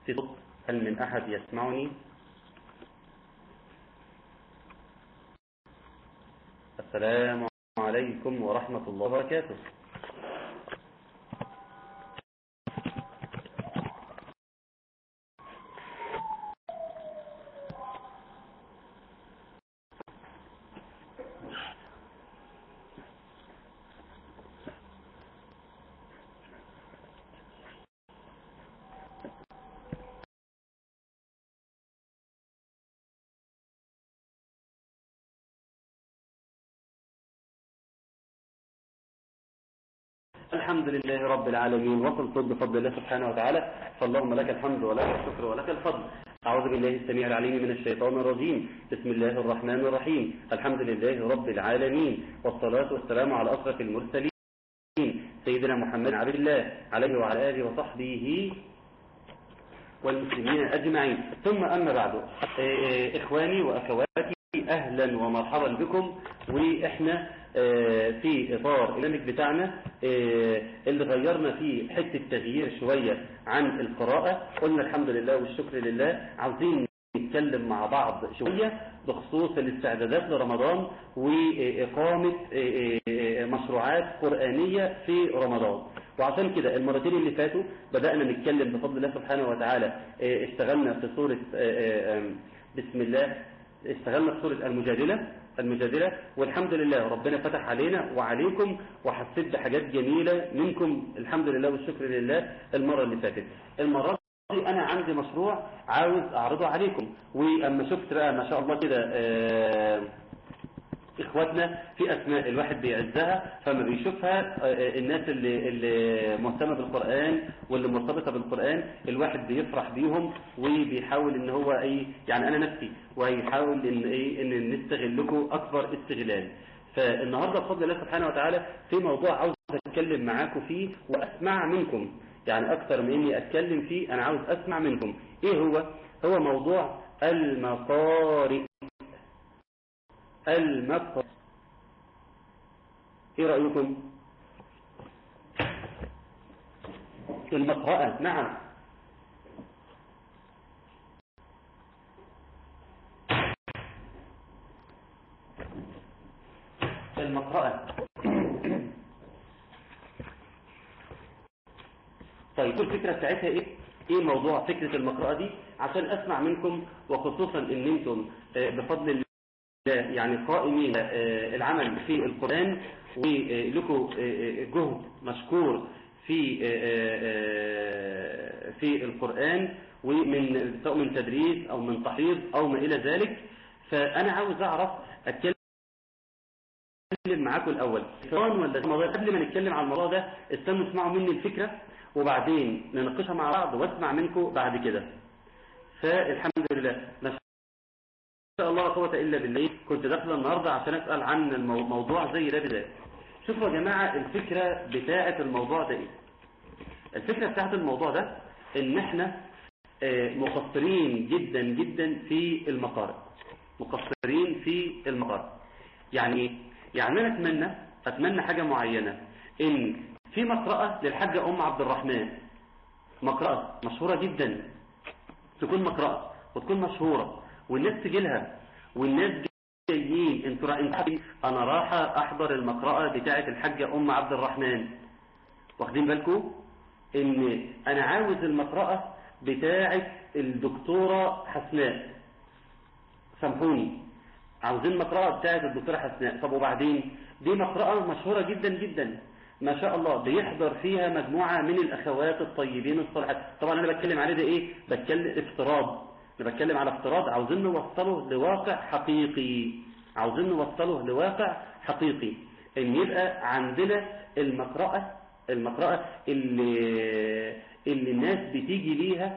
في صوت هل من أحد يسمعني السلام عليكم ورحمة الله وبركاته الحمد لله رب العالمين وصل صد بفضل الله سبحانه وتعالى فاللهم لك الحمد ولك الشكر ولك الفضل أعوذ بالله السميع العليم من الشيطان الرجيم بسم الله الرحمن الرحيم الحمد لله رب العالمين والصلاة والسلام على أشرف المرسلين سيدنا محمد عبد الله عليه وعلى آله وصحبه والمسلمين أجمعين ثم أما بعد إخواني وأخواتي أهلا ومرحبا بكم وإحنا في إطار البرنامج بتاعنا اللي غيرنا فيه حتة تغيير شوية عن القراءة قلنا الحمد لله والشكر لله عاوزين نتكلم مع بعض شوية بخصوص الاستعدادات لرمضان وإقامة مشروعات قرآنية في رمضان وعشان كده المرتين اللي فاتوا بدأنا نتكلم بفضل الله سبحانه وتعالى اشتغلنا في سورة بسم الله اشتغلنا في سورة المجادلة المجادلة والحمد لله ربنا فتح علينا وعليكم وحسيت بحاجات جميلة منكم الحمد لله والشكر لله المرة اللي فاتت المرة دي أنا عندي مشروع عاوز أعرضه عليكم وأما شفت بقى ما شاء الله كده اه إخواتنا في أسماء الواحد بيعزها فما بيشوفها الناس اللي, اللي مهتمة بالقرآن واللي مرتبطة بالقرآن الواحد بيفرح بيهم وبيحاول ان هو ايه يعني انا نفسي وهيحاول ان ايه ان نستغلكم اكبر استغلال فالنهاردة بفضل الله سبحانه وتعالى في موضوع عاوز اتكلم معاكم فيه واسمع منكم يعني اكتر من اني اتكلم فيه انا عاوز اسمع منكم ايه هو هو موضوع المقارئ المقر ايه رأيكم المقرأة نعم المقرأة طيب الفكرة بتاعتها ايه ايه موضوع فكرة المقرأة دي عشان اسمع منكم وخصوصا ان انتم بفضل الله يعني قائمين العمل في القرآن ولكم جهد مشكور في في القرآن ومن سواء من تدريس أو من تحريض أو ما إلى ذلك فأنا عاوز أعرف أتكلم معاكم الأول ولا قبل ما نتكلم عن الموضوع ده استنوا اسمعوا مني الفكرة وبعدين نناقشها مع بعض واسمع منكم بعد كده فالحمد لله ما شاء الله قوة إلا بالله كنت داخل النهاردة عشان أسأل عن الموضوع زي ده بالذات شوفوا يا جماعة الفكرة بتاعة الموضوع ده إيه الفكرة بتاعة الموضوع ده إن إحنا مقصرين جدا جدا في المقارئ مقصرين في المقارئ يعني إيه؟ يعني أنا أتمنى أتمنى حاجة معينة إن في مقرأة للحاجة أم عبد الرحمن مقرأة مشهورة جدا تكون مقرأة وتكون مشهورة والناس تجي لها والناس جايين انتوا رايحين انا رايحه احضر المقرأة بتاعه الحاجة ام عبد الرحمن واخدين بالكم ان انا عاوز المقرأة بتاعه الدكتورة حسناء سامحوني عاوزين المقرأة بتاعه الدكتورة حسناء طب وبعدين دي مقرأة مشهورة جدا جدا ما شاء الله بيحضر فيها مجموعة من الاخوات الطيبين الصالحات طبعا انا بتكلم عليه ده ايه بتكلم افتراض انا بتكلم على افتراض عاوزين نوصله لواقع حقيقي عاوزين نوصله لواقع حقيقي ان يبقى عندنا المقرأة المقرأة اللي, اللي الناس بتيجي ليها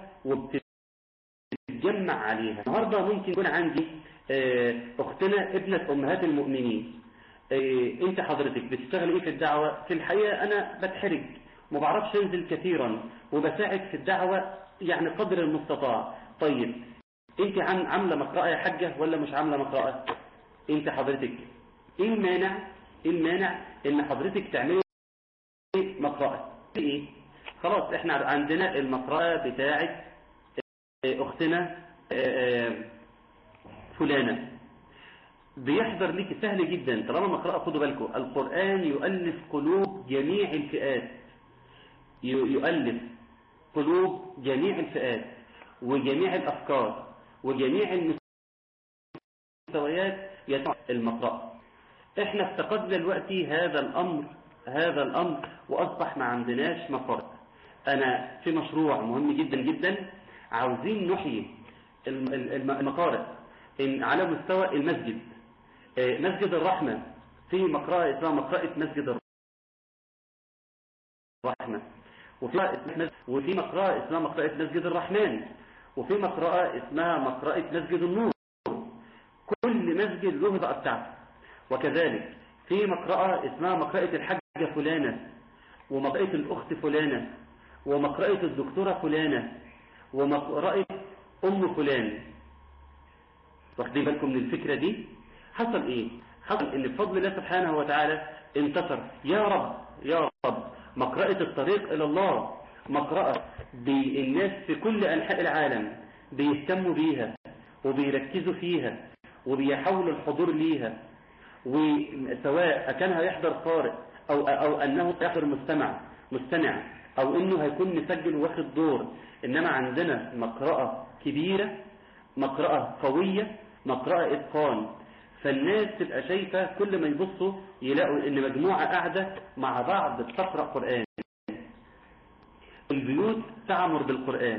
وبتتجمع عليها النهاردة ممكن يكون عندي اختنا ابنة امهات المؤمنين انت حضرتك بتشتغل ايه في الدعوة في الحقيقة انا بتحرج ما بعرفش انزل كثيرا وبساعد في الدعوة يعني قدر المستطاع طيب انت عاملة مقرأة يا حاجة ولا مش عاملة مقرأة انت حضرتك ايه المانع ايه المانع ان حضرتك تعملي مقرأة ايه خلاص احنا عندنا المقرأة بتاعة اختنا فلانة بيحضر لك سهل جدا طالما مقرأة خدوا بالكم القرآن يؤلف قلوب جميع الفئات يؤلف قلوب جميع الفئات وجميع الأفكار وجميع المستويات يسمع المقرأة احنا افتقدنا دلوقتي هذا الأمر هذا الأمر وأصبح ما عندناش مقرأة أنا في مشروع مهم جدا جدا عاوزين نحيي المقارئ على مستوى المسجد مسجد الرحمة في مقرأة اسمها مقرأة مسجد الرحمة وفي وفي مقرأة اسمها مقرأة مسجد الرحمن وفي مقرأة اسمها مقرأة مسجد النور كل مسجد له بقى بتاعته وكذلك في مقرأة اسمها مقرأة الحاجة فلانة ومقرأة الأخت فلانة ومقرأة الدكتورة فلانة ومقرأة أم فلان واخدين بالكم من الفكرة دي حصل ايه حصل ان بفضل الله سبحانه وتعالى انتصر يا رب يا رب مقرأة الطريق الى الله مقرأة بالناس في كل انحاء العالم بيهتموا بيها وبيركزوا فيها وبيحاولوا الحضور ليها وسواء كان هيحضر قارئ او او انه يحضر مستمع مستمع او انه هيكون مسجل واخد دور انما عندنا مقرأة كبيرة مقرأة قوية مقرأة اتقان فالناس تبقى شايفة كل ما يبصوا يلاقوا ان مجموعة قاعدة مع بعض بتقرأ قرآن البيوت تعمر بالقرآن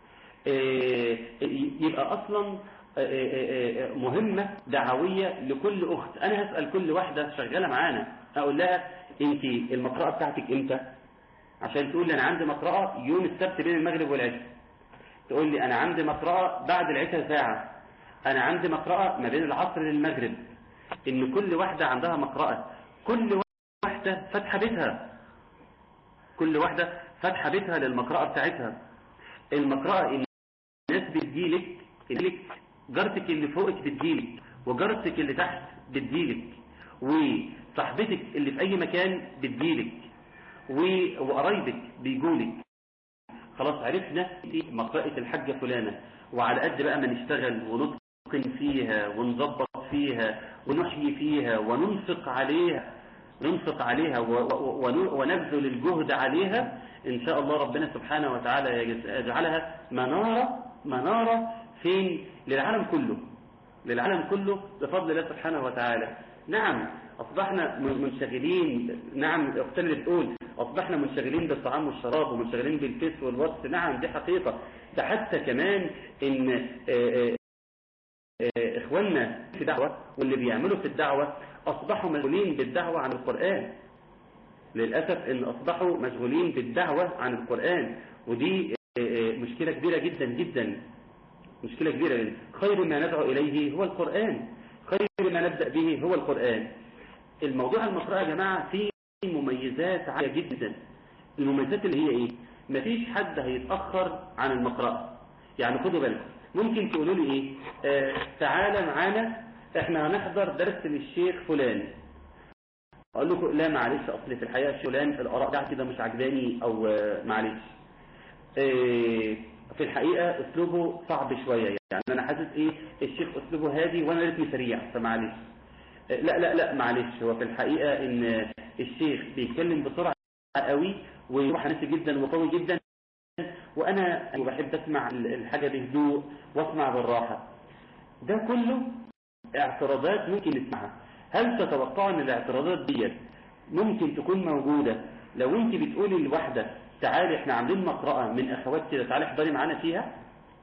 يبقى اصلا مهمة دعوية لكل اخت انا هسأل كل واحدة شغالة معانا اقول لها انت المقرأة بتاعتك امتى عشان تقول لي انا عندي مقرأة يوم السبت بين المغرب والعشاء تقول لي انا عندي مقرأة بعد العشاء ساعة انا عندي مقرأة ما بين العصر للمغرب ان كل واحدة عندها مقرأة كل واحدة فاتحة بيتها كل واحدة فاتحة بيتها للمقرأة بتاعتها المقرأة الناس بتجيلك جارتك اللي فوقك بتجيلك وجارتك اللي تحت بتجيلك وصاحبتك اللي في اي مكان بتجيلك وقرايبك بيجولك خلاص عرفنا مقرأة الحاجة فلانة وعلى قد بقى ما نشتغل ونتقن فيها ونظبط فيها ونحيي فيها وننفق عليها ننفق عليها ونبذل الجهد عليها إن شاء الله ربنا سبحانه وتعالى يجعلها منارة منارة فين للعالم كله للعالم كله بفضل الله سبحانه وتعالى نعم أصبحنا منشغلين نعم أختنا اللي بتقول أصبحنا منشغلين بالطعام والشراب ومنشغلين بالفيس والواتس نعم دي حقيقة ده حتى كمان إن إخواننا في دعوة واللي بيعملوا في الدعوة أصبحوا مشغولين بالدعوة عن القرآن للأسف إن أصبحوا مشغولين بالدعوة عن القرآن ودي مشكلة كبيرة جدا جدا مشكلة كبيرة جدا خير ما ندعو إليه هو القرآن خير ما نبدأ به هو القرآن الموضوع المقرأة يا جماعة فيه مميزات عالية جدا المميزات اللي هي ايه مفيش حد هيتأخر عن المقرأة يعني خدوا بالكم ممكن تقولوا لي ايه آه تعالى معانا احنا هنحضر درس للشيخ فلان اقول لكم لا معلش اصل في الحقيقة فلان الاراء بتاعتي كده مش عجباني او آه معلش آه في الحقيقة اسلوبه صعب شوية يعني انا حاسس ايه الشيخ اسلوبه هادي وانا رتمي سريع فمعلش لا لا لا معلش هو في الحقيقة ان الشيخ بيتكلم بسرعة قوي وحنسي جدا وقوي جدا وانا بحب اسمع الحاجة بهدوء واسمع بالراحة ده كله اعتراضات ممكن نسمعها هل تتوقع ان الاعتراضات دي ممكن تكون موجودة لو انت بتقولي لواحدة تعالي احنا عاملين مقرأة من اخوات كده تعالي احضري معانا فيها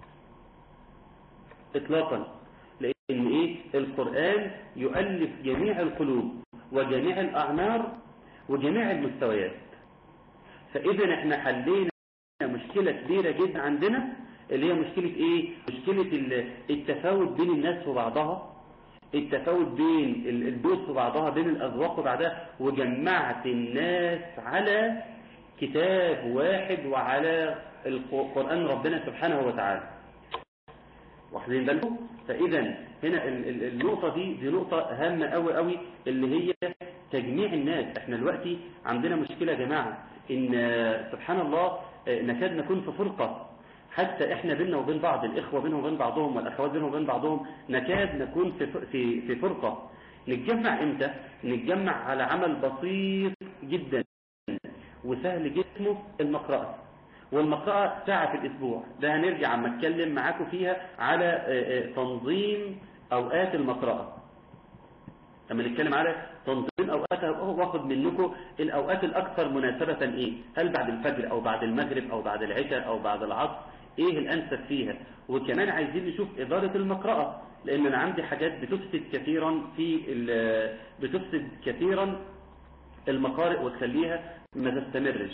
اطلاقا لان ايه القرآن يؤلف جميع القلوب وجميع الاعمار وجميع المستويات فاذا احنا حلينا مشكلة كبيرة جدا عندنا اللي هي مشكلة ايه مشكلة التفاوت بين الناس وبعضها التفاوت بين البيوت وبعضها بين الاذواق وبعضها وجمعت الناس على كتاب واحد وعلى القرآن ربنا سبحانه وتعالى واخدين بالكم فاذا هنا النقطة دي دي نقطة هامة قوي قوي اللي هي تجميع الناس احنا دلوقتي عندنا مشكلة يا جماعة ان سبحان الله نكاد نكون في فرقة حتى احنا بيننا وبين بعض الاخوة بينهم وبين بعضهم والاخوات بينهم وبين بعضهم نكاد نكون في في في فرقة نتجمع امتى نتجمع على عمل بسيط جدا وسهل جسمه المقرأة والمقرأة ساعة في الاسبوع ده هنرجع عما اتكلم معاكم فيها على تنظيم اوقات المقرأة لما نتكلم على تنظيم اوقاتها واخد منكم الاوقات الاكثر مناسبة ايه هل بعد الفجر او بعد المغرب او بعد العشاء او بعد العصر ايه الانسب فيها وكمان عايزين نشوف ادارة المقرأة لان انا عندي حاجات بتفسد كثيرا في بتفسد كثيرا المقارئ وتخليها ما تستمرش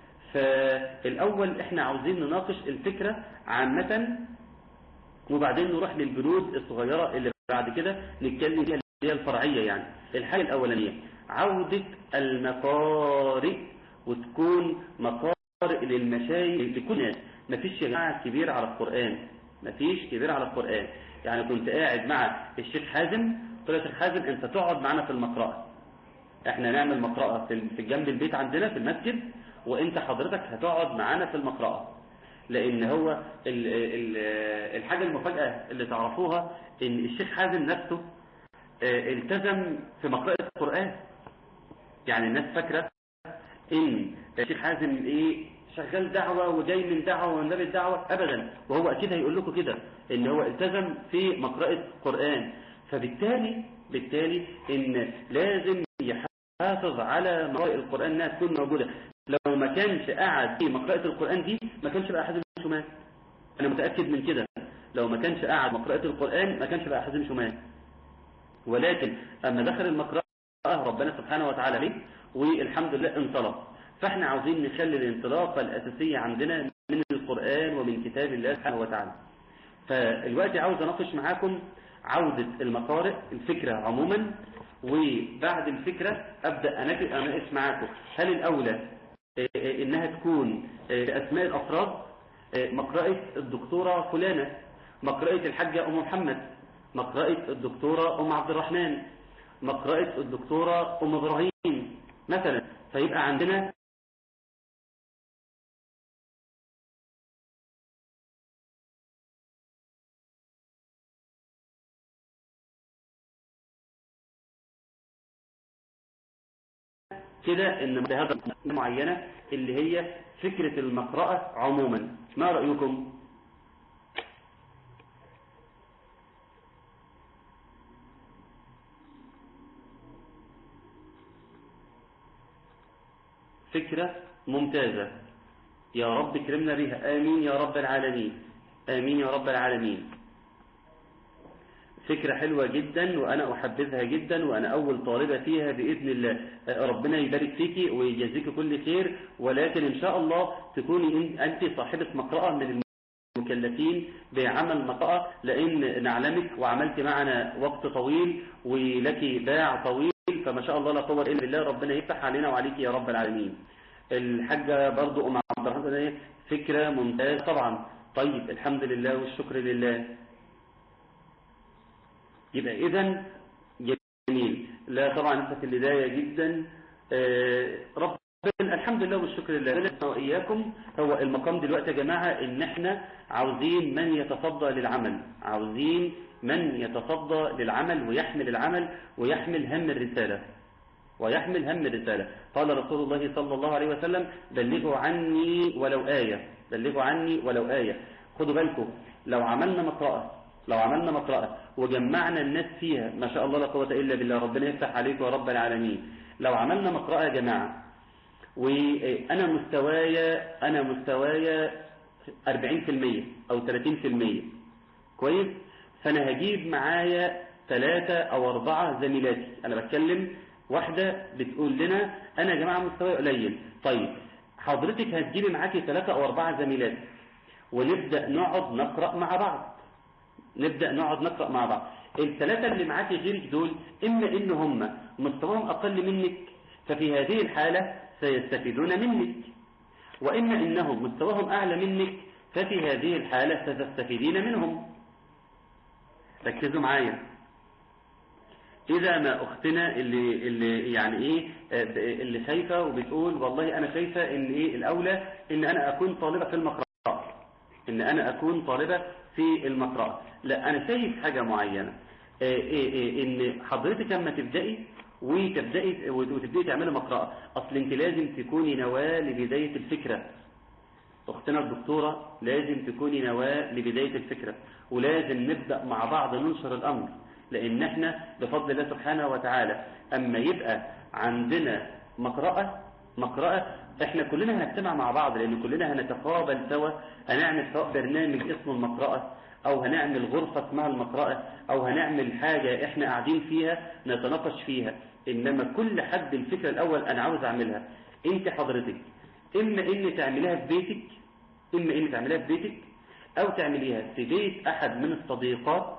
فالاول احنا عاوزين نناقش الفكرة عامة وبعدين نروح للبنود الصغيرة اللي بعد كده نتكلم فيها هي الفرعية يعني الحاجة الأولانية عودة المقارئ وتكون مقارئ للمشايخ لكل الناس مفيش جماعة كبير على القرآن مفيش كبير على القرآن يعني كنت قاعد مع الشيخ حازم قلت له يا شيخ حازم انت تقعد معانا في المقرأة احنا نعمل مقرأة في جنب البيت عندنا في المسجد وانت حضرتك هتقعد معانا في المقرأة لان هو ال ال الحاجة المفاجأة اللي تعرفوها ان الشيخ حازم نفسه التزم في مقرأة القرآن يعني الناس فاكرة ان الشيخ حازم ايه شغال دعوة وجاي من دعوة ومن باب الدعوة ابدا وهو اكيد هيقول لكم كده ان هو التزم في مقرأة القرآن فبالتالي بالتالي ان لازم يحافظ على مقرأة القرآن انها تكون موجودة لو ما كانش قاعد في مقرأة القرآن دي ما كانش بقى حازم شمال انا متأكد من كده لو ما كانش قاعد مقرأة القرآن ما كانش بقى حازم شمال ولكن أما دخل المقرأة ربنا سبحانه وتعالى به والحمد لله انطلق فاحنا عاوزين نخلي الانطلاقة الأساسية عندنا من القرآن ومن كتاب الله سبحانه وتعالى فالوقت عاوز أناقش معاكم عودة المقارئ الفكرة عموما وبعد الفكرة أبدأ أناقش معاكم هل الأولى إنها تكون بأسماء الأفراد مقرأة الدكتورة فلانة مقرأة الحاجة أم محمد مقرأة الدكتورة أم عبد الرحمن مقرأة الدكتورة أم إبراهيم مثلا فيبقى عندنا كده ان بهذا معينة اللي هي فكرة المقرأة عموما ما رأيكم فكرة ممتازة يا رب كرمنا بها آمين يا رب العالمين آمين يا رب العالمين فكرة حلوة جدا وأنا أحبذها جدا وأنا أول طالبة فيها بإذن الله ربنا يبارك فيك ويجزيك كل خير ولكن إن شاء الله تكوني أنت صاحبة مقرأة من المكلفين بعمل مقرأة لأن نعلمك وعملت معنا وقت طويل ولك باع طويل فما شاء الله لا قوه الا بالله ربنا يفتح علينا وعليك يا رب العالمين الحاجة برضو أم عبد الرحمن فكرة ممتازة طبعا طيب الحمد لله والشكر لله يبقى إذا جميل لا طبعا لسه في البداية جدا رب الحمد لله والشكر لله وإياكم هو المقام دلوقتي يا جماعة إن احنا عاوزين من يتصدى للعمل عاوزين من يتصدى للعمل ويحمل العمل ويحمل هم الرسالة ويحمل هم الرسالة قال رسول الله صلى الله عليه وسلم بلغوا عني ولو آية بلغوا عني ولو آية خدوا بالكم لو عملنا مقرأة لو عملنا مقرأة وجمعنا الناس فيها ما شاء الله لا قوة إلا بالله ربنا يفتح عليك يا رب العالمين لو عملنا مقرأة يا جماعة وأنا مستوايا أنا مستوايا 40% أو 30% كويس فأنا هجيب معايا ثلاثة أو أربعة زميلاتي أنا بتكلم واحدة بتقول لنا أنا يا جماعة مستواي قليل طيب حضرتك هتجيبي معاكي ثلاثة أو أربعة زميلات ونبدأ نقعد نقرأ مع بعض نبدأ نقعد نقرأ مع بعض الثلاثة اللي معاكي غيرك دول إما إن هم مستواهم أقل منك ففي هذه الحالة سيستفيدون منك وإما إنهم مستواهم أعلى منك ففي هذه الحالة ستستفيدين منهم ركزوا معايا إذا ما أختنا اللي, اللي يعني إيه اللي شايفة وبتقول والله أنا شايفة إن إيه الأولى إن أنا أكون طالبة في المقرأة ان انا اكون طالبة في المقرأة لا انا شايف حاجة معينة إيه إيه إيه ان حضرتك لما تبدأي وتبدأي وتبدأي تعملي مقرأة اصل انت لازم تكوني نواة لبداية الفكرة اختنا الدكتورة لازم تكوني نواة لبداية الفكرة ولازم نبدأ مع بعض ننشر الامر لان احنا بفضل الله سبحانه وتعالى اما يبقى عندنا مقرأة مقرأة احنا كلنا هنجتمع مع بعض لان كلنا هنتقابل سوا هنعمل سواء برنامج اسمه المقرأة او هنعمل غرفة اسمها المقرأة او هنعمل حاجة احنا قاعدين فيها نتناقش فيها انما كل حد الفكرة الاول انا عاوز اعملها انت حضرتك اما ان تعمليها في بيتك اما ان تعمليها في بيتك او تعمليها في بيت احد من الصديقات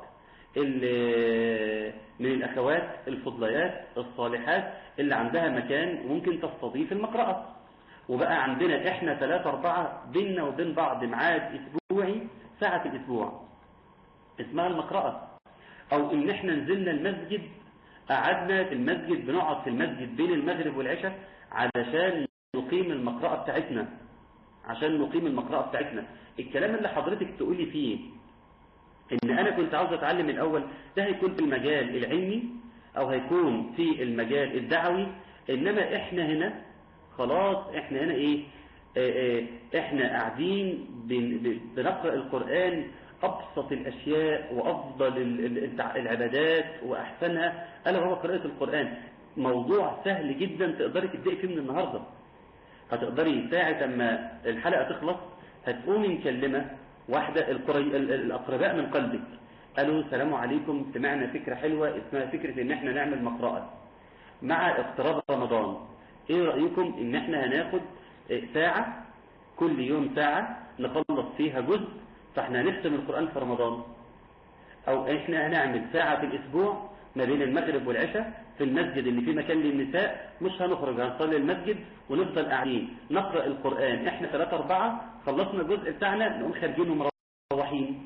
من الأخوات الفضليات الصالحات اللي عندها مكان ممكن تستضيف المقرأة وبقى عندنا احنا ثلاثة أربعة بيننا وبين بعض ميعاد أسبوعي ساعة في الأسبوع اسمها المقرأة أو إن احنا نزلنا المسجد قعدنا في المسجد بنقعد في المسجد بين المغرب والعشاء علشان نقيم المقرأة بتاعتنا عشان نقيم المقرأة بتاعتنا الكلام اللي حضرتك تقولي فيه ان انا كنت عاوز اتعلم الاول ده هيكون في المجال العلمي او هيكون في المجال الدعوي انما احنا هنا خلاص احنا هنا ايه اه اه احنا قاعدين بنقرأ القرآن ابسط الاشياء وافضل العبادات واحسنها الا وهو قراءة القرآن موضوع سهل جدا تقدري تبدأي فيه من النهاردة هتقدري ساعة اما الحلقة تخلص هتقومي مكلمة واحدة الأقرباء من قلبك قالوا السلام عليكم سمعنا فكرة حلوة اسمها فكرة ان احنا نعمل مقرأة مع اقتراب رمضان ايه رأيكم ان احنا هناخد ساعة كل يوم ساعة نخلص فيها جزء فاحنا هنختم القرآن في رمضان او احنا هنعمل ساعة في الاسبوع ما بين المغرب والعشاء في المسجد اللي فيه مكان للنساء مش هنخرج هنصلي المسجد ونفضل قاعدين نقرأ القرآن احنا ثلاثة أربعة خلصنا الجزء بتاعنا نقوم خارجين ومروحين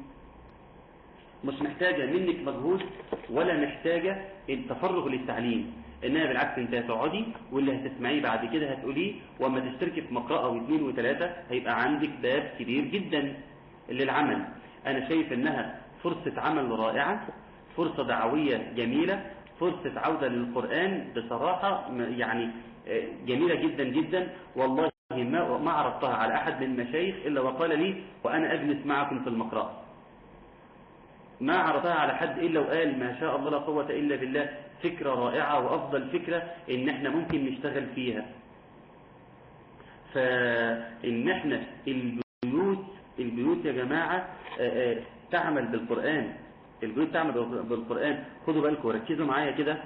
مش محتاجة منك مجهود ولا محتاجة التفرغ للتعليم انها بالعكس انت هتقعدي واللي هتسمعيه بعد كده هتقوليه واما تشتركي في مقرأة واثنين وثلاثة هيبقى عندك باب كبير جدا للعمل انا شايف انها فرصة عمل رائعة فرصة دعوية جميلة فرصة عودة للقرآن بصراحة يعني جميلة جدا جدا والله ما ما عرضتها على أحد من المشايخ إلا وقال لي وأنا أجلس معكم في المقرأة ما عرضتها على حد إلا وقال ما شاء الله لا قوة إلا بالله فكرة رائعة وأفضل فكرة إن احنا ممكن نشتغل فيها فإن احنا البيوت البيوت يا جماعة تعمل بالقرآن البيوت تعمل بالقرآن خدوا بالكم وركزوا معايا كده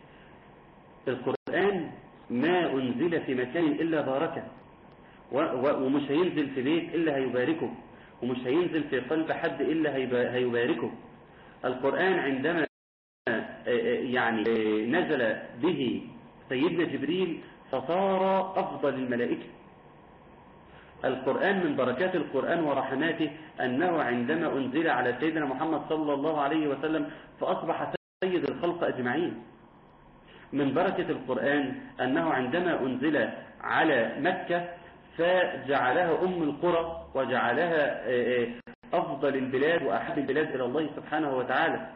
القرآن ما أنزل في مكان إلا باركه ومش هينزل في بيت إلا هيباركه ومش هينزل في قلب حد إلا هيباركه القرآن عندما يعني نزل به سيدنا جبريل فصار أفضل الملائكة القرآن من بركات القرآن ورحماته أنه عندما أنزل على سيدنا محمد صلى الله عليه وسلم فأصبح سيد الخلق أجمعين من بركة القرآن أنه عندما أنزل على مكة فجعلها أم القرى وجعلها أفضل البلاد وأحب البلاد إلى الله سبحانه وتعالى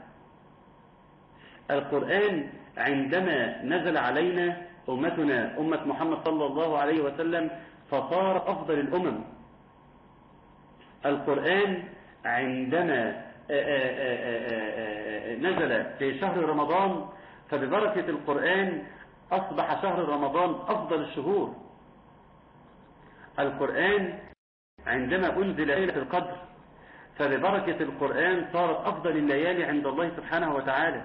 القرآن عندما نزل علينا أمتنا أمة محمد صلى الله عليه وسلم فصار أفضل الأمم القرآن عندما نزل في شهر رمضان فببركة القرآن أصبح شهر رمضان أفضل الشهور القرآن عندما أنزل ليلة القدر فببركة القرآن صارت أفضل الليالي عند الله سبحانه وتعالى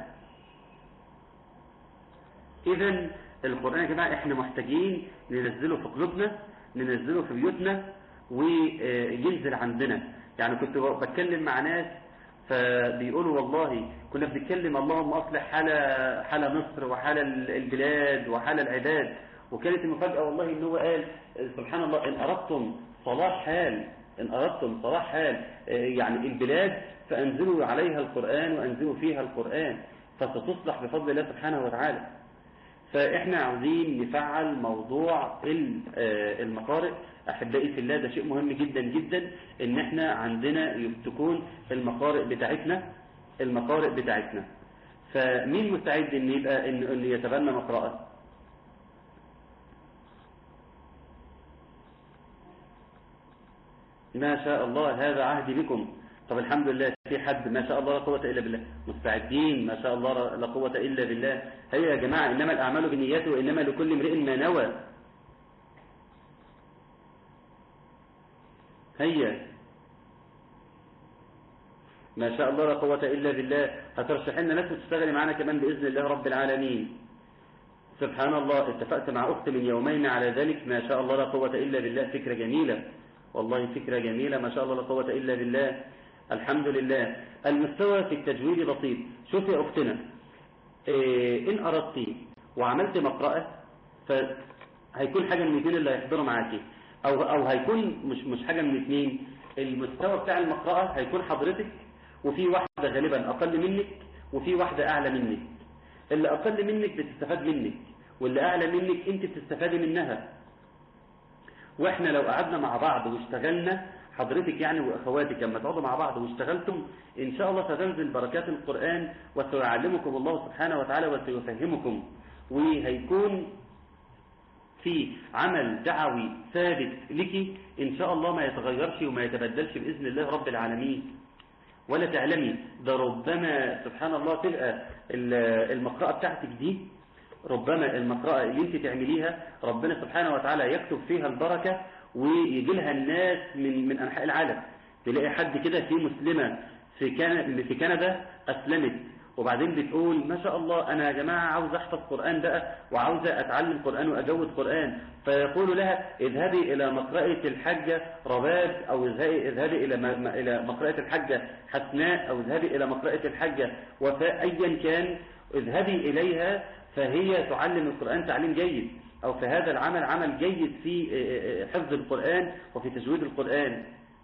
إذا القرآن يا جماعة إحنا محتاجين ننزله في قلوبنا ننزله في بيوتنا وينزل عندنا يعني كنت بتكلم مع ناس فبيقولوا والله كنا بنتكلم اللهم أصلح حال حال مصر وحال البلاد وحال العباد وكانت المفاجأة والله إن هو قال سبحان الله إن أردتم صلاح حال إن أردتم صلاح حال يعني البلاد فأنزلوا عليها القرآن وأنزلوا فيها القرآن فستصلح بفضل الله سبحانه وتعالى فاحنا عاوزين نفعل موضوع المقارئ احبائي في الله ده شيء مهم جدا جدا ان احنا عندنا تكون المقارئ بتاعتنا المقارئ بتاعتنا فمين مستعد ان يبقى ان, إن يتبنى مقرأة ما شاء الله هذا عهدي بكم طب الحمد لله في حد ما شاء الله لا قوة إلا بالله مستعدين ما شاء الله لا قوة إلا بالله هيا يا جماعة إنما الأعمال بنياته وإنما لكل امرئ ما نوى هيا ما شاء الله لا قوة إلا بالله هترشح لنا ناس تشتغلي معانا كمان بإذن الله رب العالمين سبحان الله اتفقت مع أخت من يومين على ذلك ما شاء الله لا قوة إلا بالله فكرة جميلة والله فكرة جميلة ما شاء الله لا قوة إلا بالله الحمد لله المستوى في التجويد بسيط شوفي يا أختنا إيه إن أردت وعملت مقرأة فهيكون حاجة من الاثنين اللي هيحضروا معاكي أو, أو هيكون مش, مش حاجة من الاثنين المستوى بتاع المقرأة هيكون حضرتك وفي واحدة غالبا أقل منك وفي واحدة أعلى منك اللي أقل منك بتستفاد منك واللي أعلى منك أنت بتستفادي منها وإحنا لو قعدنا مع بعض واشتغلنا حضرتك يعني وأخواتك لما تقعدوا مع بعض واشتغلتم إن شاء الله ستنزل بركات القرآن وسيعلمكم الله سبحانه وتعالى وسيفهمكم وهيكون في عمل دعوي ثابت لك إن شاء الله ما يتغيرش وما يتبدلش بإذن الله رب العالمين ولا تعلمي ده ربما سبحان الله تلقى المقرأة بتاعتك دي ربما المقرأة اللي انت تعمليها ربنا سبحانه وتعالى يكتب فيها البركة ويجي لها الناس من من أنحاء العالم تلاقي حد كده في مسلمة في كندا في كندا أسلمت وبعدين بتقول ما شاء الله أنا يا جماعة عاوز أحفظ قرآن بقى وعاوزة أتعلم قرآن وأجود قرآن فيقول لها اذهبي إلى مقرأة الحجة رباب أو اذهبي إلى إلى مقرأة الحجة حسناء أو اذهبي إلى مقرأة الحجة وفاء أيا كان اذهبي إليها فهي تعلم القرآن تعليم جيد أو في هذا العمل عمل جيد في حفظ القرآن وفي تجويد القرآن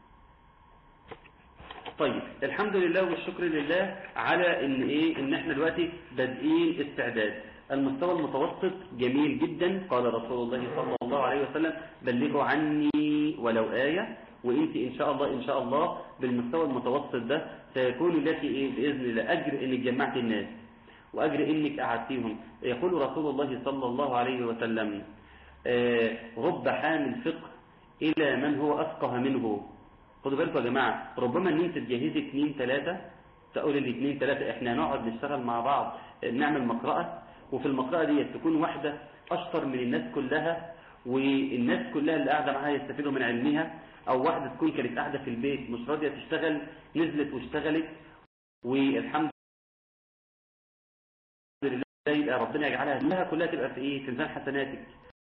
طيب الحمد لله والشكر لله على ان ايه ان احنا دلوقتي بادئين استعداد المستوى المتوسط جميل جدا قال رسول الله صلى الله عليه وسلم بلغوا عني ولو آية وانت ان شاء الله ان شاء الله بالمستوى المتوسط ده سيكون لك ايه باذن الله اجر انك جمعت الناس واجر انك قعدتيهم يقول رسول الله صلى الله عليه وسلم آه رب حامل فقه الى من هو افقه منه خدوا بالكم يا جماعة ربما ان انت تجهزي اثنين ثلاثة تقول الاثنين ثلاثة احنا نقعد نشتغل مع بعض نعمل مقرأة وفي المقرأة دي تكون واحدة اشطر من الناس كلها والناس كلها اللي قاعدة معاها يستفيدوا من علمها او واحدة تكون كانت قاعدة في البيت مش راضية تشتغل نزلت واشتغلت والحمد لله يبقى ربنا يجعلها كلها كلها تبقى في ايه في ميزان حسناتك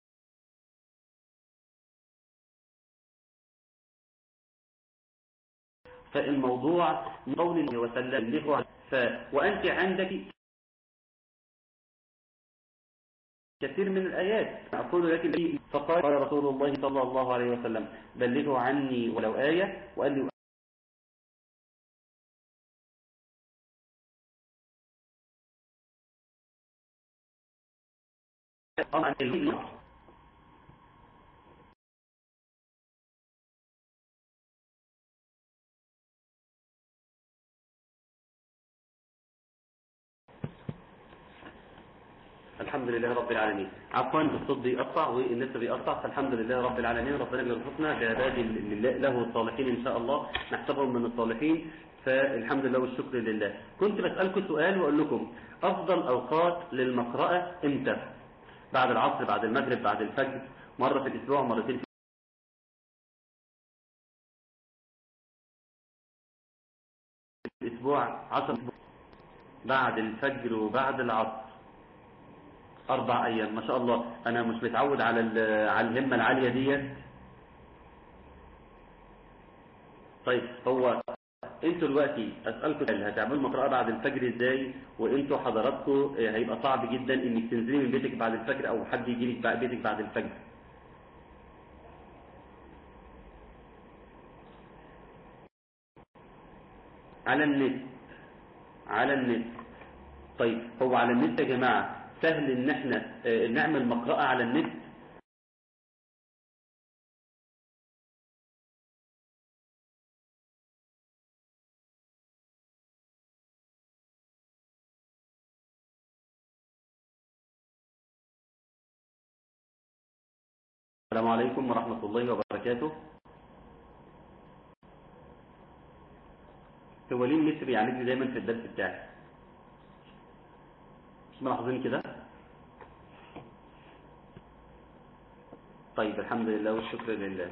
فالموضوع من قول وسلم له ف... وأنت عندك كثير من الآيات أقول لك فقال رسول الله صلى الله عليه وسلم بلغوا عني ولو آية وقال لي الحمد لله رب العالمين عفوا الصوت بيقطع والنت بيقطع فالحمد لله رب العالمين ربنا بيرزقنا بعباد له الصالحين ان شاء الله نحسبهم من الصالحين فالحمد لله والشكر لله كنت بسألكم سؤال واقول لكم افضل اوقات للمقرأة امتى بعد العصر بعد المغرب بعد الفجر مرة في الاسبوع مرتين في الاسبوع عشر بعد الفجر وبعد العصر أربع أيام ما شاء الله أنا مش متعود على على الهمة العالية دي طيب هو انتوا دلوقتي اسالكم هل هتعملوا مقرأة بعد الفجر ازاي وانتوا حضراتكم هيبقى صعب جدا انك تنزلي من بيتك بعد الفجر او حد يجي لك بيتك بعد الفجر على النت على النت طيب هو على النت يا جماعة سهل ان احنا آه، نعمل مقرأة على النت السلام عليكم ورحمة الله وبركاته هو ليه المصري يعاندني دايما في الدرس بتاعي مش ملاحظين كده طيب الحمد لله والشكر لله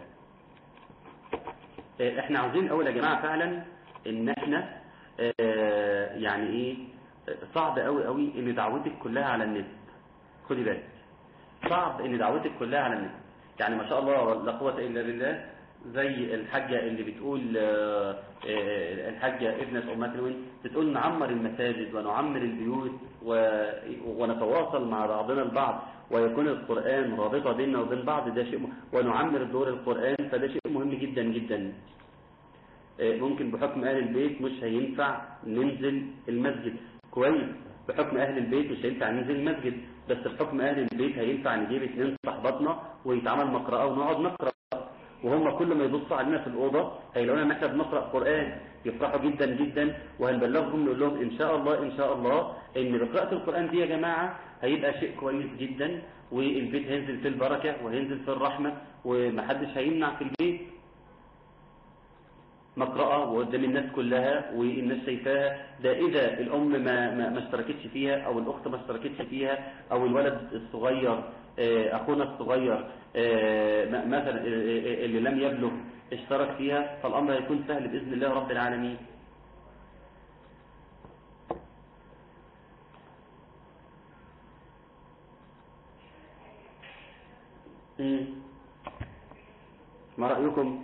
آه، احنا عاوزين اول يا جماعة فعلا ان احنا آه، يعني ايه آه، صعب قوي قوي ان دعوتك كلها على النت خدي بالك صعب ان دعوتك كلها على النت يعني ما شاء الله لا قوة الا بالله زي الحاجة اللي بتقول آه، آه، الحاجة ابنة أمات الوين بتقول نعمر المساجد ونعمر البيوت و- ونتواصل مع بعضنا البعض ويكون القرآن رابطة بيننا وبين بعض ده شيء م- ونعمر دور القرآن فده شيء مهم جدا جدا آه، ممكن بحكم أهل البيت مش هينفع ننزل المسجد كويس بحكم أهل البيت مش هينفع ننزل المسجد بس بحكم أهل البيت هينفع نجيب اتنين صحباتنا ويتعمل مقرأة ونقعد نقرأ وهم كل ما يبصوا علينا في الأوضة هيلاقونا ان احنا بنقرأ قرآن يفرحوا جدا جدا وهنبلغهم نقول لهم إن شاء الله إن شاء الله إن بقراءة القرآن دي يا جماعة هيبقى شيء كويس جدا والبيت هينزل فيه البركة وهينزل فيه الرحمة ومحدش هيمنع في البيت مقرأة وقدام الناس كلها والناس شايفاها ده إذا الأم ما, ما, ما اشتركتش فيها أو الأخت ما اشتركتش فيها أو الولد الصغير آه، أخونا الصغير آه، م- مثلا آه، آه، اللي لم يبلغ اشترك فيها فالأمر هيكون سهل بإذن الله رب العالمين مم. ما رأيكم؟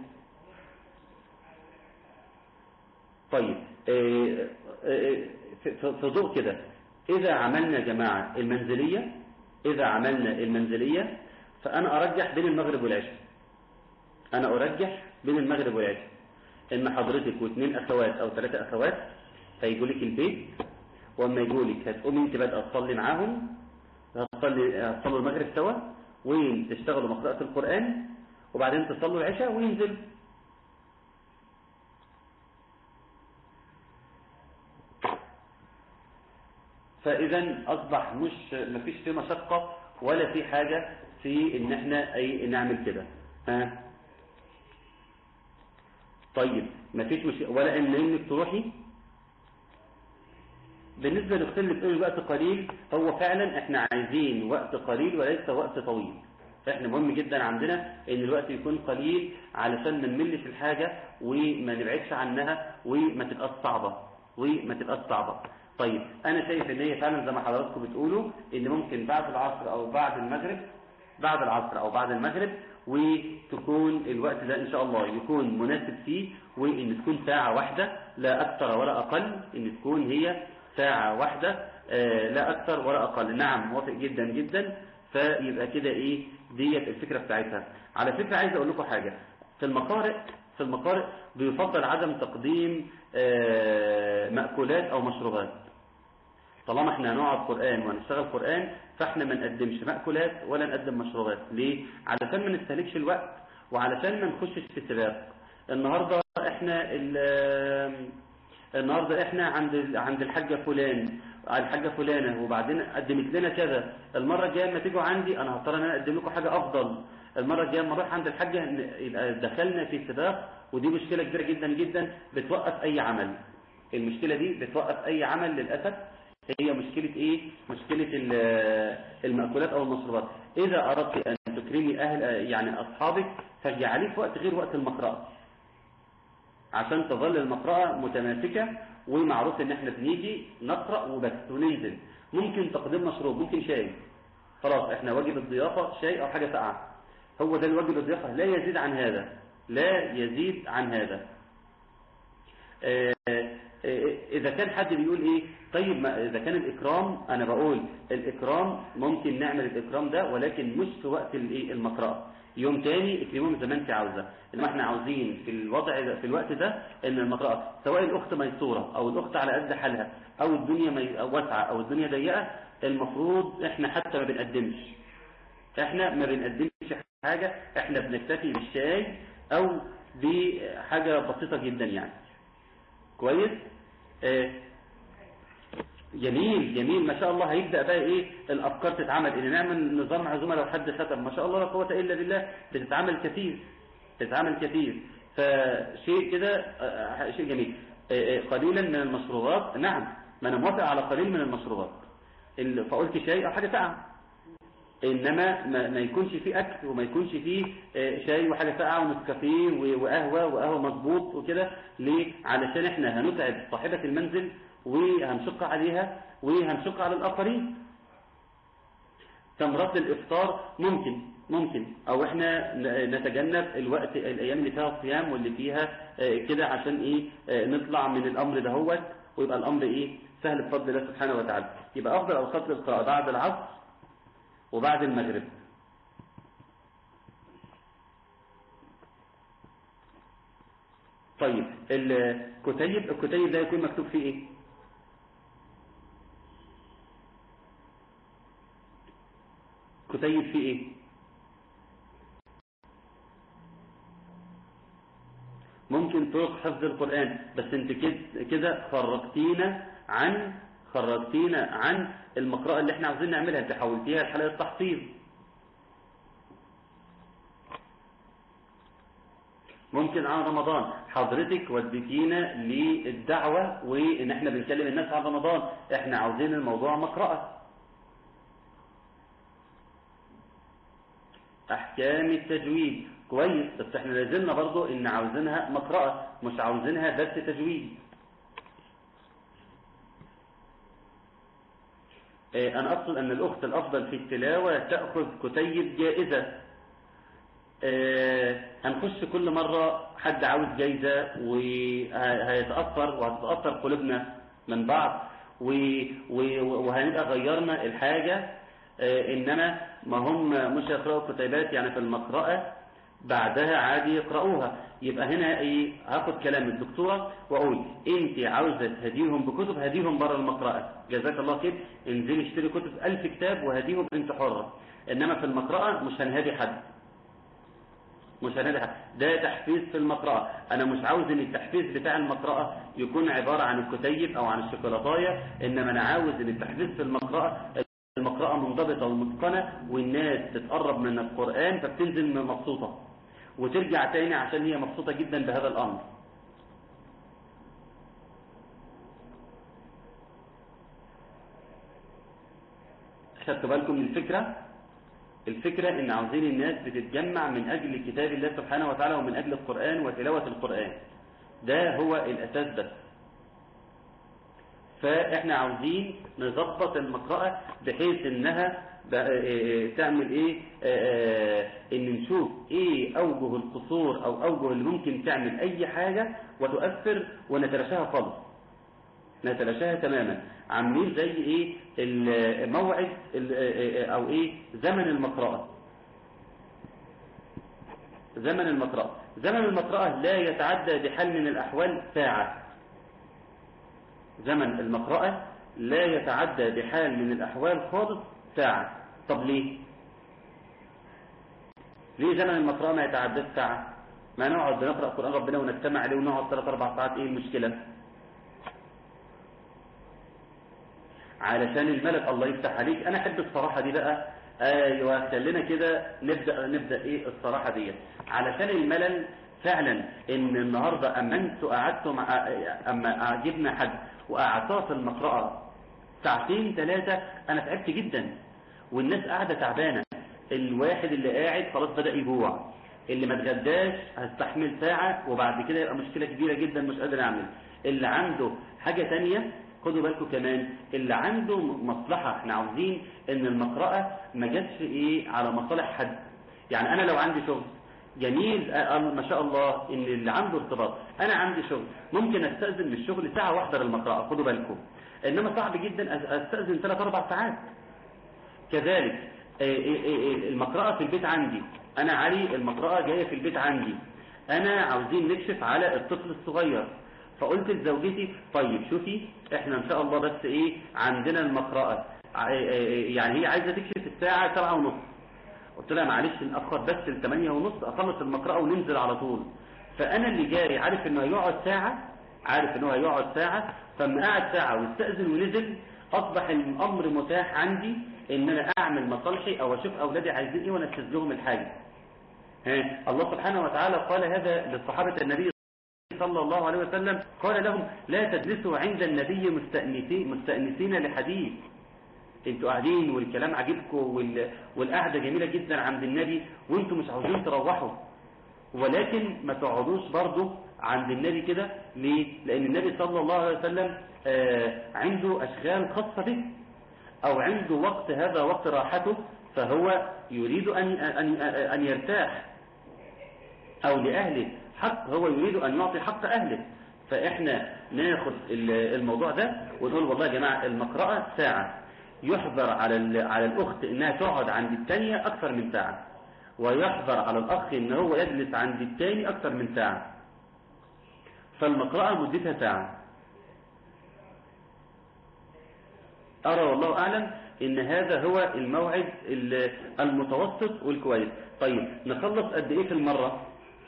طيب آه، آه، في في ضوء كده إذا عملنا يا جماعة المنزلية إذا عملنا المنزلية فأنا أرجح بين المغرب والعشاء أنا أرجح بين المغرب والعشاء إن حضرتك واثنين أخوات أو ثلاثة أخوات هيجوا لك البيت وأما يجوا لك هتقومي أنت بقى تصلي معاهم هتصلي هتصلوا المغرب سوا وتشتغلوا مقرأة القرآن وبعدين تصلوا العشاء وينزلوا فإذا أصبح مش مفيش في مشقة ولا في حاجة في إن إحنا أي نعمل كده ها طيب مفيش مش ولا إن إنك تروحي بالنسبة للأختين اللي بتقول الوقت قليل هو فعلا إحنا عايزين وقت قليل وليس وقت طويل فإحنا مهم جدا عندنا إن الوقت يكون قليل علشان ما نملش الحاجة وما نبعدش عنها وما تبقاش صعبة وما تبقاش صعبة طيب انا شايف ان هي فعلا زي ما حضراتكم بتقولوا ان ممكن بعد العصر او بعد المغرب بعد العصر او بعد المغرب وتكون الوقت ده ان شاء الله يكون مناسب فيه وان تكون ساعة واحدة لا اكثر ولا اقل ان تكون هي ساعة واحدة آه لا اكثر ولا اقل نعم موافق جدا جدا فيبقى كده ايه ديت الفكرة بتاعتها على فكرة عايز اقول لكم حاجة في المقارئ في المقارئ بيفضل عدم تقديم آه مأكولات او مشروبات طالما احنا هنقعد قرآن وهنشتغل قرآن فاحنا ما نقدمش مأكولات ولا نقدم مشروبات ليه؟ علشان ما نستهلكش الوقت وعلشان ما نخشش في سباق النهاردة احنا النهاردة احنا عند عند الحاجة فلان الحاجة فلانة وبعدين قدمت لنا كذا المرة الجاية لما تيجوا عندي انا هضطر ان انا اقدم لكم حاجة افضل المرة الجاية لما اروح عند الحاجة يبقى دخلنا في سباق ودي مشكلة كبيرة جدا جدا بتوقف اي عمل المشكلة دي بتوقف اي عمل للأسف هي مشكلة ايه مشكلة المأكولات او المشروبات اذا اردت ان تكرمي اهل يعني اصحابك فاجعليه في وقت غير وقت المقرأة عشان تظل المقرأة متماسكة ومعروف ان احنا بنيجي نقرأ وبس وننزل ممكن تقديم مشروب ممكن شاي خلاص احنا واجب الضيافة شاي او حاجة ساقعة هو ده الواجب الضيافة لا يزيد عن هذا لا يزيد عن هذا اه إذا كان حد بيقول إيه طيب ما إذا كان الإكرام أنا بقول الإكرام ممكن نعمل الإكرام ده ولكن مش في وقت الإيه المقرأة يوم تاني اكرمهم زي ما انت عاوزة إنما احنا عاوزين في الوضع ده في الوقت ده إن المقرأة سواء الأخت ميسورة أو الأخت على قد حالها أو الدنيا مي... أو واسعة أو الدنيا ضيقة المفروض احنا حتى ما بنقدمش احنا ما بنقدمش حاجة احنا بنكتفي بالشاي او بحاجة بسيطة جدا يعني كويس اه جميل جميل ما شاء الله هيبدأ بقى ايه الافكار تتعمل ان نعمل نظام عزومة لو حد ختم ما شاء الله لا قوة الا بالله بتتعمل كثير بتتعمل كثير فشيء كده شيء جميل قليلا من المشروبات نعم ما انا موافق على قليل من المشروبات فقلت شاي او حاجة ساقعة انما ما يكونش فيه اكل وما يكونش فيه شاي وحاجة ساقعة ونسكافيه وقهوة وقهوة مظبوط وكده ليه علشان احنا هنتعب صاحبة المنزل وهنشق عليها وهنشق على الآخرين تمرات الإفطار ممكن ممكن أو إحنا نتجنب الوقت الأيام اللي فيها الصيام واللي فيها كده عشان إيه نطلع من الأمر دهوت ويبقى الأمر إيه سهل بفضل الله سبحانه وتعالى يبقى أفضل أوقات للقراءة بعد العصر وبعد المغرب طيب الكتيب الكتيب ده يكون مكتوب فيه ايه كتيب فيه ايه ممكن طرق حفظ القرآن بس انت كده خرجتينا عن خرجتينا عن المقرأة اللي احنا عاوزين نعملها انت حولتيها لحلقة تحفيظ ممكن عن رمضان حضرتك وديتينا للدعوة وان احنا بنكلم الناس عن رمضان احنا عاوزين الموضوع مقرأة احكام التجويد كويس بس احنا لازلنا برضو ان عاوزينها مقرأة مش عاوزينها بس تجويد اه انا اقصد ان الاخت الافضل في التلاوة تأخذ كتيب جائزة اه هنخش كل مرة حد عاوز جايزة وهيتأثر وهتتأثر قلوبنا من بعض وهنبقى غيرنا الحاجة اه انما ما هم مش يقرأوا كتيبات يعني في المقرأة بعدها عادي يقرأوها يبقى هنا ايه هاخد كلام الدكتورة واقول انت عاوزة تهديهم بكتب هديهم بره المقرأة جزاك الله خير انزلي اشتري كتب ألف كتاب وهديهم انت حرة انما في المقرأة مش هنهدي حد مش هنهدي حد ده تحفيز في المقرأة انا مش عاوز ان التحفيز بتاع المقرأة يكون عبارة عن الكتيب او عن الشوكولاتاية انما انا عاوز ان التحفيز في المقرأة المقرأة منضبطة ومتقنة والناس تتقرب من القرآن فبتنزل مبسوطة وترجع تاني عشان هي مبسوطة جدا بهذا الأمر خدتوا بالكم من الفكرة الفكرة ان عاوزين الناس بتتجمع من اجل كتاب الله سبحانه وتعالى ومن اجل القرآن وتلاوة القرآن ده هو الاساس بس فاحنا عاوزين نظبط المقرأة بحيث انها تعمل ايه ان نشوف ايه اوجه القصور او اوجه اللي ممكن تعمل اي حاجة وتؤثر ونتلاشاها خالص نتلاشاها تماما عاملين زي ايه الموعد او ايه زمن المقرأة زمن المقرأة زمن المقرأة لا يتعدى بحال من الاحوال ساعة زمن المقرأة لا يتعدى بحال من الأحوال خالص ساعة طب ليه ليه زمن المقرأة ما يتعدى ساعة ما نقعد بنقرأ قرآن ربنا ونجتمع عليه ونقعد 3 4 ساعات ايه المشكلة علشان الملك الله يفتح عليك انا احب الصراحة دي بقى ايوه خلينا كده نبدأ نبدأ ايه الصراحة دي علشان الملل فعلا ان النهاردة اما انتوا قعدتوا مع اما جبنا حد وقعدتها في المقرأة ساعتين ثلاثة انا تعبت جدا والناس قاعدة تعبانة الواحد اللي قاعد خلاص بدأ يجوع اللي ما اتغداش هستحمل ساعة وبعد كده يبقى مشكلة كبيرة جدا مش قادر اعمل اللي عنده حاجة تانية خدوا بالكم كمان اللي عنده مصلحة احنا عاوزين ان المقرأة ما جاتش ايه على مصالح حد يعني انا لو عندي شغل جميل ما شاء الله ان اللي عنده ارتباط انا عندي شغل ممكن استأذن من الشغل ساعة واحدة للمقرأة خدوا بالكم انما صعب جدا استأذن 3 4 ساعات كذلك المقرأة في البيت عندي انا علي المقرأة جاية في البيت عندي انا عاوزين نكشف على الطفل الصغير فقلت لزوجتي طيب شوفي احنا ان شاء الله بس ايه عندنا المقرأة يعني هي عايزة تكشف الساعة سبعة ونص قلت لها معلش نأخر بس ل 8 ونص أخلص المقرأة وننزل على طول فأنا اللي جاي عارف إنه هيقعد ساعة عارف إنه هيقعد ساعة فلما قعد ساعة واستأذن ونزل أصبح الأمر متاح عندي إن أنا أعمل مصالحي أو أشوف أولادي عايزين إيه وأنفذ لهم الحاجة ها الله سبحانه وتعالى قال هذا للصحابة النبي صلى الله عليه وسلم قال لهم لا تجلسوا عند النبي مستأنسين, مستأنسين لحديث انتوا قاعدين والكلام عاجبكم وال... والقعدة جميلة جدا عند النبي وانتوا مش عاوزين تروحوا ولكن ما تقعدوش برضه عند النبي كده ليه؟ لأن النبي صلى الله عليه وسلم آه عنده أشغال خاصة به أو عنده وقت هذا وقت راحته فهو يريد أن, أن, أن يرتاح أو لأهله حق هو يريد أن يعطي حق أهله فإحنا ناخد الموضوع ده ونقول والله يا جماعة المقرأة ساعة يحظر على على الأخت إنها تقعد عند الثانية أكثر من ساعة ويحظر على الأخ إن هو يجلس عند الثاني أكثر من ساعة فالمقرأة مدتها ساعة أرى والله أعلم إن هذا هو الموعد المتوسط والكويس طيب نخلص قد إيه في المرة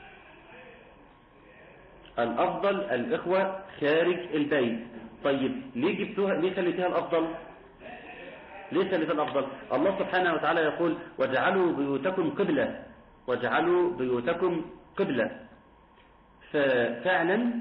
الأفضل الإخوة خارج البيت طيب ليه جبتوها ليه خليتها الأفضل ليه خليتها الأفضل الله سبحانه وتعالى يقول وجعلوا بيوتكم قبلة وجعلوا بيوتكم قبلة ففعلا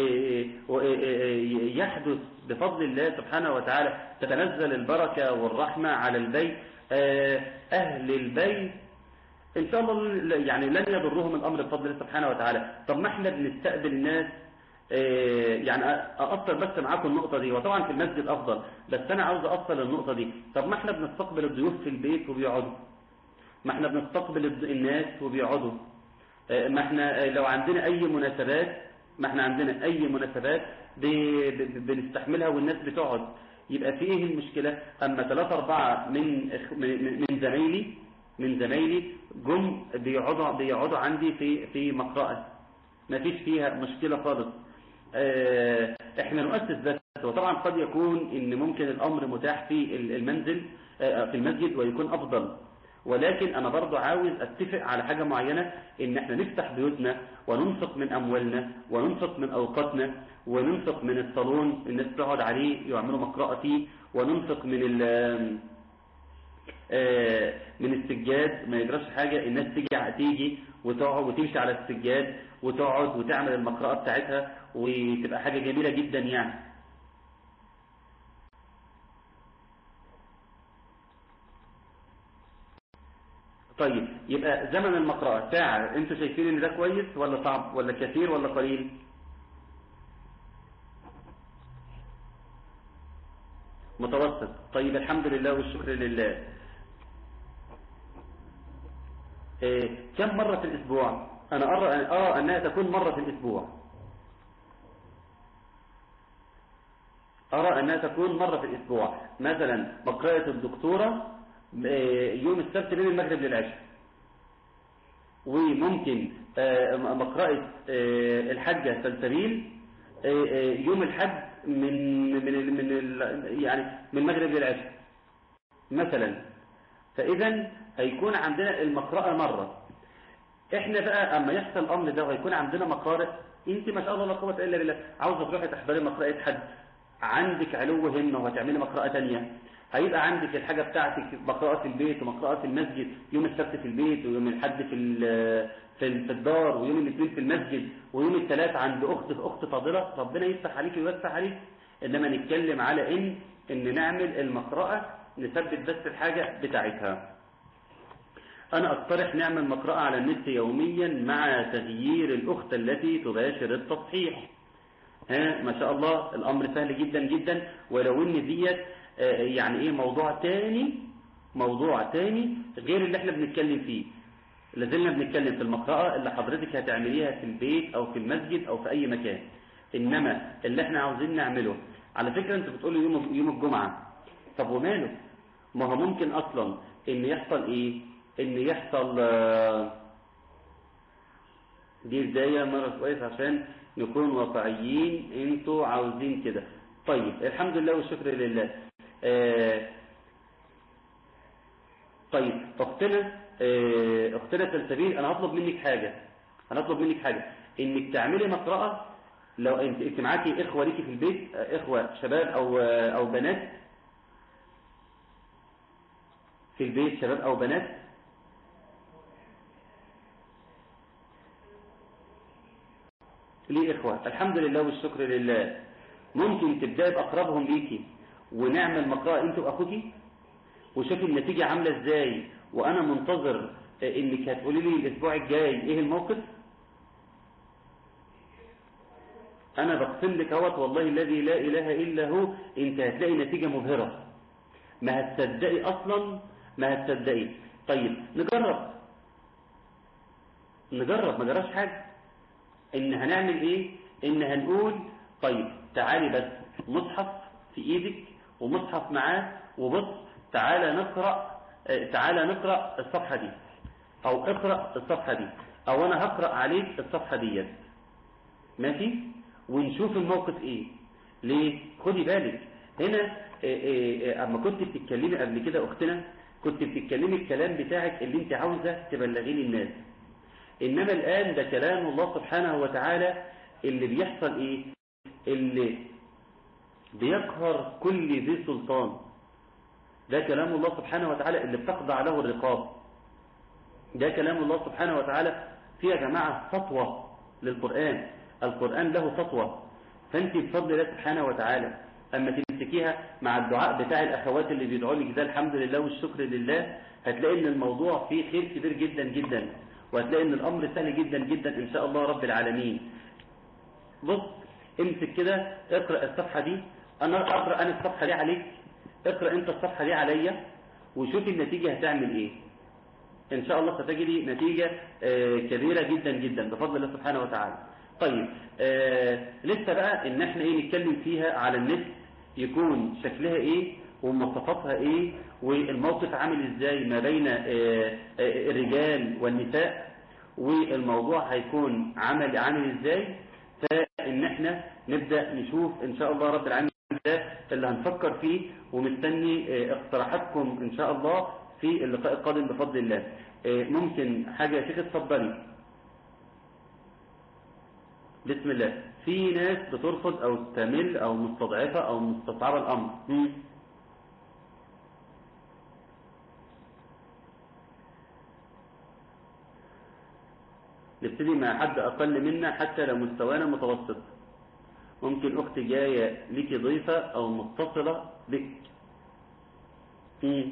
يحدث بفضل الله سبحانه وتعالى تتنزل البركة والرحمة على البيت أهل البيت إن شاء الله يعني لن يضرهم الأمر بفضل الله سبحانه وتعالى طب ما احنا بنستقبل الناس يعني أأثر بس معاكم النقطة دي وطبعا في المسجد أفضل بس أنا عاوز أصل النقطة دي طب ما احنا بنستقبل الضيوف في البيت وبيقعدوا ما احنا بنستقبل الناس وبيقعدوا ما احنا لو عندنا أي مناسبات ما احنا عندنا أي مناسبات بنستحملها والناس بتقعد يبقى في ايه المشكلة أما ثلاثة أربعة من من زمايلي من زمايلي جم بيقعدوا بيقعدوا عندي في في مقرأة ما فيش فيها مشكلة خالص اه احنا نؤسس بس وطبعا قد يكون ان ممكن الامر متاح في المنزل اه في المسجد ويكون افضل ولكن انا برضو عاوز اتفق على حاجة معينة ان احنا نفتح بيوتنا وننفق من اموالنا وننفق من اوقاتنا وننفق من الصالون الناس تقعد عليه يعملوا مقرأة فيه وننفق من ال من السجاد ما يجراش حاجة الناس تيجي تيجي وتقعد وتمشي على السجاد وتقعد وتعمل المقرأة بتاعتها وتبقى حاجة جميلة جدا يعني طيب يبقى زمن المقرأة ساعة انتوا شايفين ان ده كويس ولا صعب ولا كثير ولا قليل متوسط طيب الحمد لله والشكر لله إيه كم مرة في الأسبوع أنا أرى, أرى أنها تكون مرة في الأسبوع أرى أنها تكون مرة في الأسبوع مثلا مقرأة الدكتورة يوم السبت بين المغرب للعشاء وممكن مقرأة الحجة سلسبيل يوم الحج من من من يعني من المغرب للعشاء مثلا فإذا هيكون عندنا المقرأة مرة احنا بقى اما يحصل الامر ده وهيكون عندنا مقارئ انت ما شاء الله لا قوه الا بالله عاوزه تروحي تحضري مقرأة حد عندك علو همه وهتعملي مقرأة ثانيه هيبقى عندك الحاجة بتاعتك مقرأة في البيت ومقرأة في المسجد يوم السبت في البيت ويوم الحد في في في الدار ويوم الاثنين في المسجد ويوم الثلاث عند اخت اخت فاضله ربنا يفتح عليك ويوسع عليك انما نتكلم على ان ان نعمل المقرأة نثبت بس الحاجة بتاعتها انا اقترح نعمل مقرأة على النت يوميا مع تغيير الاخت التي تباشر التصحيح ها ما شاء الله الامر سهل جدا جدا ولو ان ديت يعني ايه موضوع تاني موضوع تاني غير اللي احنا بنتكلم فيه لازلنا بنتكلم في المقرأة اللي حضرتك هتعمليها في البيت او في المسجد او في اي مكان انما اللي احنا عاوزين نعمله على فكرة انت بتقولوا يوم يوم الجمعة طب وماله ما هو ممكن اصلا ان يحصل ايه ان يحصل دي بداية مرة كويس عشان نكون واقعيين انتوا عاوزين كده طيب الحمد لله والشكر لله آه طيب اختنا اه اختنا سلسبيل انا هطلب منك حاجة انا هطلب منك حاجة انك تعملي مقرأة لو انت, انت معاكي اخوة ليكي في البيت اخوة شباب او او بنات في البيت شباب او بنات ليه إخوة الحمد لله والشكر لله ممكن تبدأ بأقربهم ليكي ونعمل مقرأة أنت وأخوكي وشوف النتيجة عاملة إزاي وأنا منتظر إنك هتقولي لي الأسبوع الجاي إيه الموقف أنا بقسم لك اهوت والله الذي لا إله إلا هو أنت هتلاقي نتيجة مبهرة ما هتصدقي أصلا ما هتصدقي طيب نجرب نجرب ما جراش حاجة ان هنعمل ايه ان هنقول طيب تعالي بس مصحف في ايدك ومصحف معاه وبص تعالى نقرأ تعالى نقرأ الصفحة دي او اقرأ الصفحة دي او انا هقرأ عليك الصفحة دي ماشي ونشوف الموقف ايه ليه خدي بالك هنا إيه إيه اما كنت بتتكلمي قبل كده اختنا كنت بتتكلمي الكلام بتاعك اللي انت عاوزة تبلغيه للناس إنما الآن ده كلام الله سبحانه وتعالى اللي بيحصل إيه اللي بيقهر كل ذي سلطان ده كلام الله سبحانه وتعالى اللي بتخضع له الرقاب ده كلام الله سبحانه وتعالى في يا جماعة سطوة للقرآن القرآن له سطوة فانت بفضل الله سبحانه وتعالى أما تمسكيها مع الدعاء بتاع الأخوات اللي بيدعوا لك ده الحمد لله والشكر لله هتلاقي ان الموضوع فيه خير كبير جدا جدا وهتلاقي ان الامر سهل جدا جدا ان شاء الله رب العالمين بص امسك كده اقرأ الصفحة دي انا اقرأ انا الصفحة دي عليك اقرأ انت الصفحة دي عليا وشوف النتيجة هتعمل ايه ان شاء الله ستجري نتيجة آه كبيرة جدا جدا بفضل الله سبحانه وتعالى طيب آه لسه بقى ان احنا ايه نتكلم فيها على النت يكون شكلها ايه ومواصفاتها ايه والموقف عامل ازاي ما بين الرجال والنساء والموضوع هيكون عمل عامل ازاي فان احنا نبدأ نشوف ان شاء الله رب العالمين ده اللي هنفكر فيه ومستني اقتراحاتكم ان شاء الله في اللقاء القادم بفضل الله ممكن حاجة يا شيخ اتفضلي بسم الله في ناس بترفض او تمل او مستضعفة او مستصعبة الامر نبتدي مع حد أقل منا حتى لو مستوانا متوسط ممكن أخت جاية ليكي ضيفة أو متصلة بك مم.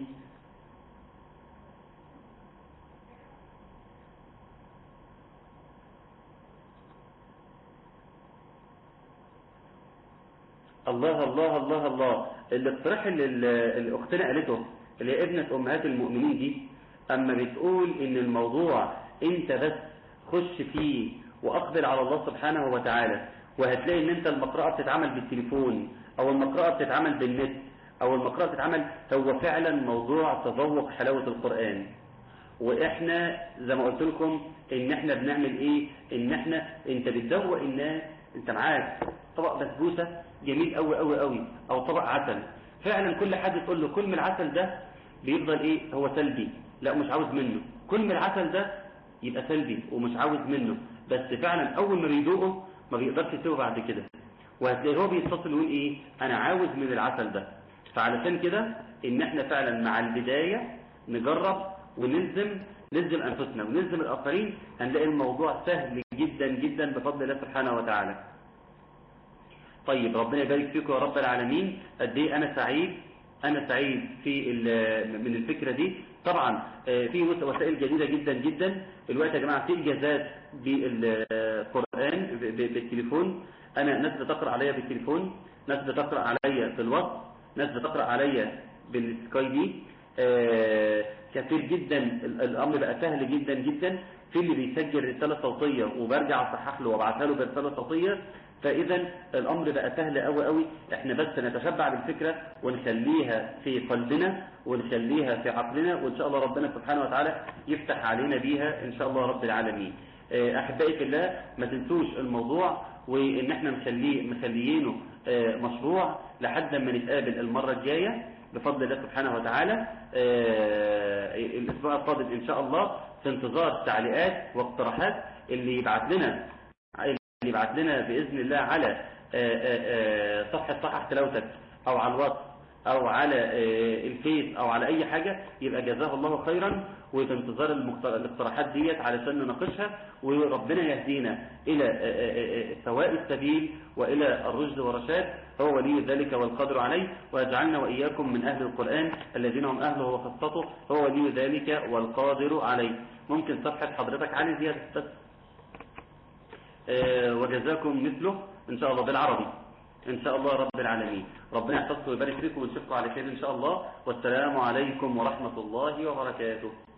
الله الله الله الله الاقتراح اللي اللي اختنا قالته اللي هي ابنة امهات المؤمنين دي اما بتقول ان الموضوع انت بس خش فيه واقبل على الله سبحانه وتعالى وهتلاقي ان انت المقرأة بتتعمل بالتليفون او المقرأة بتتعمل بالنت او المقرأة بتتعمل هو فعلا موضوع تذوق حلاوة القرآن واحنا زي ما قلت لكم ان احنا بنعمل ايه ان احنا انت بتذوق الناس انت معاك طبق بسبوسه جميل قوي قوي قوي او طبق عسل فعلا كل حد تقول له كل من العسل ده بيفضل ايه هو سلبي لا مش عاوز منه كل من العسل ده يبقى سلبي ومش عاوز منه بس فعلا اول ما بيدوقه ما بيقدرش يسيبه بعد كده وهتلاقيه هو بيتصل ويقول ايه انا عاوز من العسل ده فعلشان كده ان احنا فعلا مع البداية نجرب ونلزم نلزم انفسنا ونلزم الاخرين هنلاقي الموضوع سهل جدا جدا بفضل الله سبحانه وتعالى طيب ربنا يبارك فيكم يا رب العالمين قد ايه انا سعيد انا سعيد في من الفكرة دي طبعا في وسائل جديدة جدا جدا الوقت يا جماعة في اجازات بالقرآن بالتليفون انا ناس بتقرأ عليا بالتليفون ناس بتقرأ عليا في الوصف ناس بتقرأ عليا بالسكاي دي كثير جدا الامر بقى سهل جدا جدا في اللي بيسجل رسالة صوتية وبرجع اصحح له وابعتها له برسالة صوتية فاذا الامر بقى سهل قوي قوي احنا بس نتشبع بالفكرة ونخليها في قلبنا ونخليها في عقلنا وان شاء الله ربنا سبحانه وتعالى يفتح علينا بيها ان شاء الله رب العالمين احبائي في الله ما تنسوش الموضوع وان احنا مخليه مخليينه مشروع لحد ما نتقابل المرة الجاية بفضل الله سبحانه وتعالى آه، الأسبوع القادم إن شاء الله في انتظار تعليقات واقتراحات اللي يبعت لنا اللي يبعت لنا بإذن الله على آه، آه، آه، صفحة صحح تلاوتك أو على الواتس أو على آه، الفيس أو على أي حاجة يبقى جزاه الله خيرا وفي انتظار المقت- الاقتراحات ديت علشان نناقشها وربنا يهدينا إلى آه، آه، آه، سواء السبيل وإلى الرشد والرشاد هو ولي ذلك والقدر عليه ويجعلنا وإياكم من أهل القرآن الذين هم أهله وخاصته هو ولي ذلك والقادر عليه ممكن صفحة حضرتك علي زيادة بس آه، وجزاكم مثله إن شاء الله بالعربي إن شاء الله رب العالمين ربنا يحفظكم ويبارك فيكم ونشوفكم على خير إن شاء الله والسلام عليكم ورحمة الله وبركاته